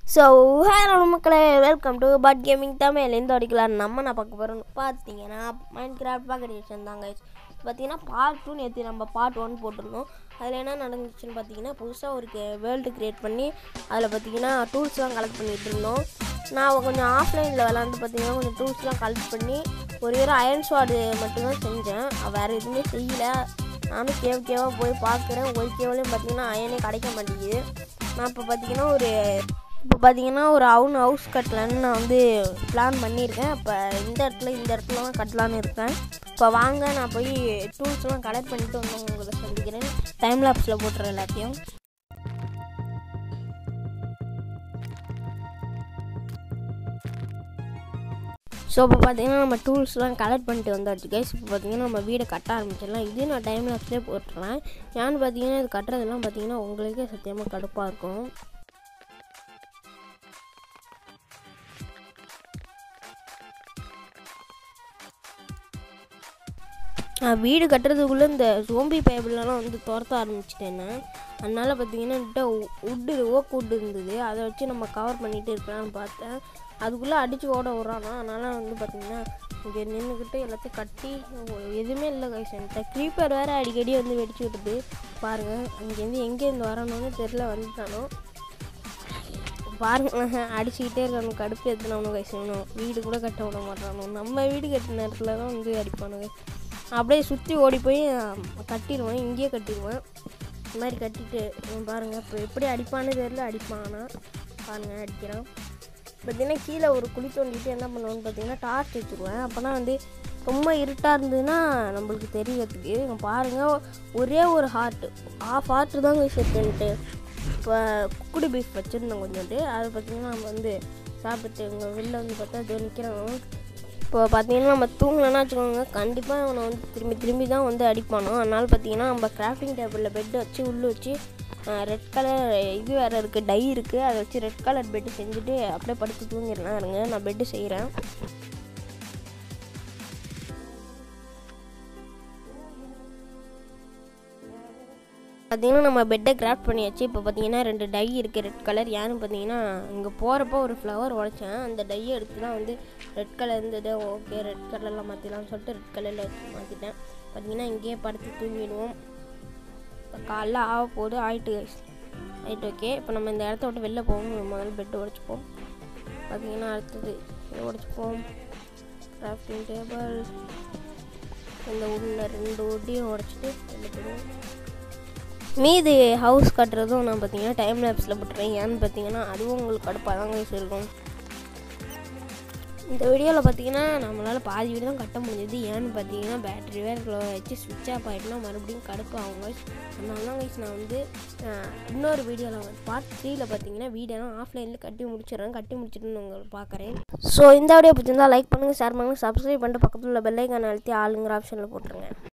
so hello மக்களே welcome to but gaming Tamil எந்த அடிக்கலாம் நம்ம நான் பார்க்க போகிறோம்னு பார்த்தீங்கன்னா மைண்ட் கிராஃப்ட் பாக்கெட் எடிஷன் தாங்க பார்த்தீங்கன்னா பார்ட் டூ நேற்று நம்ம பார்ட் ஒன் போட்டிருந்தோம் அதில் என்ன நடந்துச்சுன்னு பார்த்தீங்கன்னா புதுசாக ஒரு வேர்ல்டு க்ரியேட் பண்ணி அதில் பார்த்தீங்கன்னா டூல்ஸ்லாம் கலெக்ட் பண்ணிகிட்டு இருந்தோம் நான் கொஞ்சம் ஆஃப்லைனில் விளாண்டு பார்த்தீங்கன்னா கொஞ்சம் டூல்ஸ்லாம் கலெக்ட் பண்ணி ஒரு ஒரு அயன் ஸ்வாடு மட்டும்தான் செஞ்சேன் வேறு எதுவுமே செய்யலை நானும் கேவ் கேவாக போய் பார்க்குறேன் ஒரு கேவ்லேயும் பார்த்தீங்கன்னா அயனே கிடைக்க மாட்டேங்குது நான் இப்போ பார்த்தீங்கன்னா ஒரு இப்போ பார்த்தீங்கன்னா ஒரு அவுன் ஹவுஸ் கட்டலான்னு நான் வந்து பிளான் பண்ணியிருக்கேன் இப்போ இந்த இடத்துல இந்த இடத்துல தான் கட்டலான்னு இருக்கேன் இப்போ வாங்க நான் போய் டூல்ஸ்லாம் கலெக்ட் பண்ணிட்டு வந்து உங்களை சந்திக்கிறேன் டைம் லாப்ஸில் போட்டுறேன் எல்லாத்தையும் ஸோ இப்போ பார்த்தீங்கன்னா நம்ம டூல்ஸ்லாம் கலெக்ட் பண்ணிட்டு வந்தாச்சு கைஸ் இப்போ பார்த்தீங்கன்னா நம்ம வீடை கட்ட ஆரம்பிச்சிடலாம் இது நான் டைம் லாப்ஸ்லேயே போட்டுறேன் ஏன்னு பார்த்தீங்கன்னா இது கட்டுறதெல்லாம் பார்த்தீங்கன்னா உங்களுக்கே சத்தியமாக கடுப்பாக இருக்கும் நான் வீடு கட்டுறதுக்குள்ளே இந்த சோம்பி பேபிளெலாம் வந்து துரத்த ஆரம்பிச்சிட்டேன்னு அதனால் பார்த்தீங்கன்னா என்கிட்ட உட்டு ஓக் உட்டு இருந்தது அதை வச்சு நம்ம கவர் பண்ணிகிட்டு இருக்கலாம்னு பார்த்தேன் அதுக்குள்ளே அடித்து ஓட விட்றானா அதனால் வந்து பார்த்திங்கன்னா இங்கே நின்றுக்கிட்டு எல்லாத்தையும் கட்டி எதுவுமே இல்லை கைஸ் என்கிட்ட க்ரீப்பர் வேறு அடிக்கடி வந்து வெடிச்சு விட்டுது பாருங்கள் அங்கேருந்து எங்கேருந்து வரணும்னு தெரில வந்துட்டானோ பாருங்க அடிச்சுக்கிட்டே இருக்கானு கடுப்பு எத்தனவனு கைஸ் வேணும் வீடு கூட கட்ட விட மாட்டானோ நம்ம வீடு கட்டின நேரத்தில் தான் வந்து அடிப்பானுங்க அப்படியே சுற்றி ஓடி போய் கட்டிடுவேன் இங்கேயே கட்டிடுவேன் இந்த மாதிரி கட்டிட்டு பாருங்கள் இப்போ எப்படி அடிப்பான்னு தெரியல அடிப்பானா பாருங்கள் அடிக்கிறான் பார்த்தீங்கன்னா கீழே ஒரு குழி தோண்டிட்டு என்ன பண்ணுவேன்னு பார்த்தீங்கன்னா டார்ச் வச்சுருவேன் அப்போனா வந்து ரொம்ப இருட்டாக இருந்ததுன்னா நம்மளுக்கு தெரியறதுக்கு பாருங்கள் ஒரே ஒரு ஹார்ட்டு ஆஃப் ஹார்ட்டு தாங்க செத்துன்ட்டு இப்போ குக்குடி பீஃப் வச்சுருந்தோம் கொஞ்சோண்டு அதை பார்த்திங்கன்னா நம்ம வந்து சாப்பிட்டு இங்கே வெளில வந்து பார்த்தா அது நிற்கிறோம் இப்போ பார்த்தீங்கன்னா நம்ம தூங்கலன்னா வச்சுக்கோங்க கண்டிப்பாக அவனை வந்து திரும்பி திரும்பி தான் வந்து அடிப்பானோ அதனால் பார்த்தீங்கன்னா நம்ம கிராஃப்டிங் டேபிளில் பெட்டு வச்சு உள்ளே வச்சு ரெட் கலர் இது வேறு இருக்குது டை இருக்குது அதை வச்சு ரெட் கலர் பெட்டு செஞ்சுட்டு அப்படியே படுத்து தூங்கிடலாம் இருங்க நான் பெட்டு செய்கிறேன் பார்த்தீங்கன்னா நம்ம பெட்டை கிராஃப்ட் பண்ணியாச்சு இப்போ பார்த்தீங்கன்னா ரெண்டு டை இருக்குது ரெட் கலர் ஏன்னு பார்த்தீங்கன்னா இங்கே போகிறப்போ ஒரு ஃப்ளவர் உடைச்சேன் அந்த டையை எடுத்து தான் வந்து ரெட் கலர் இருந்தது ஓகே ரெட் கலரில் மாற்றிடலாம்னு சொல்லிட்டு ரெட் கலரில் வச்சு மாற்றிட்டேன் பார்த்தீங்கன்னா இங்கேயே படுத்து தூங்கிடுவோம் இப்போ காலைல ஆக போகுது ஆயிட்டு ஆயிட்டு ஓகே இப்போ நம்ம இந்த இடத்த விட்டு வெளில போவோம் முதல்ல பெட்டு உடைச்சிப்போம் பார்த்தீங்கன்னா அடுத்தது இதை உடைச்சிப்போம் கிராஃப்டிங் டேபிள் இந்த உள்ள ரெண்டு ஒட்டியும் உடச்சிட்டு வெளில போடுவோம் மீதி ஹவுஸ் கட்டுறதும் நான் பார்த்தீங்கன்னா டைம் லேப்ஸில் போட்டுறேன் ஏன்னு பார்த்தீங்கன்னா அதுவும் உங்களுக்கு கடுப்பாக தான் கைஸ் இருக்கும் இந்த வீடியோவில் பார்த்தீங்கன்னா நம்மளால் பாதி வீடு தான் கட்ட முடிஞ்சது ஏன்னு பார்த்தீங்கன்னா பேட்டரி வேறு வச்சு சுவிட்ச் ஆஃப் ஆகிட்டுனா மறுபடியும் கடுப்பாகும் கைஸ் அதனால தான் கைஸ் நான் வந்து இன்னொரு வீடியோவில் பார்ட் த்ரீயில் பார்த்தீங்கன்னா வீடியோலாம் ஆஃப்லைனில் கட்டி முடிச்சிடுறேன் கட்டி முடிச்சுட்டு உங்களுக்கு பார்க்குறேன் ஸோ இந்த வீடியோ பிடிச்சிருந்தா லைக் பண்ணுங்கள் ஷேர் பண்ணுங்கள் சப்ஸ்கிரைப் பண்ணிட்டு பக்கத்தில் உள்ள பெல்லைக்கான அழுத்தி ஆளுங்கிற ஆப்ஷனில் போட்டுருங்க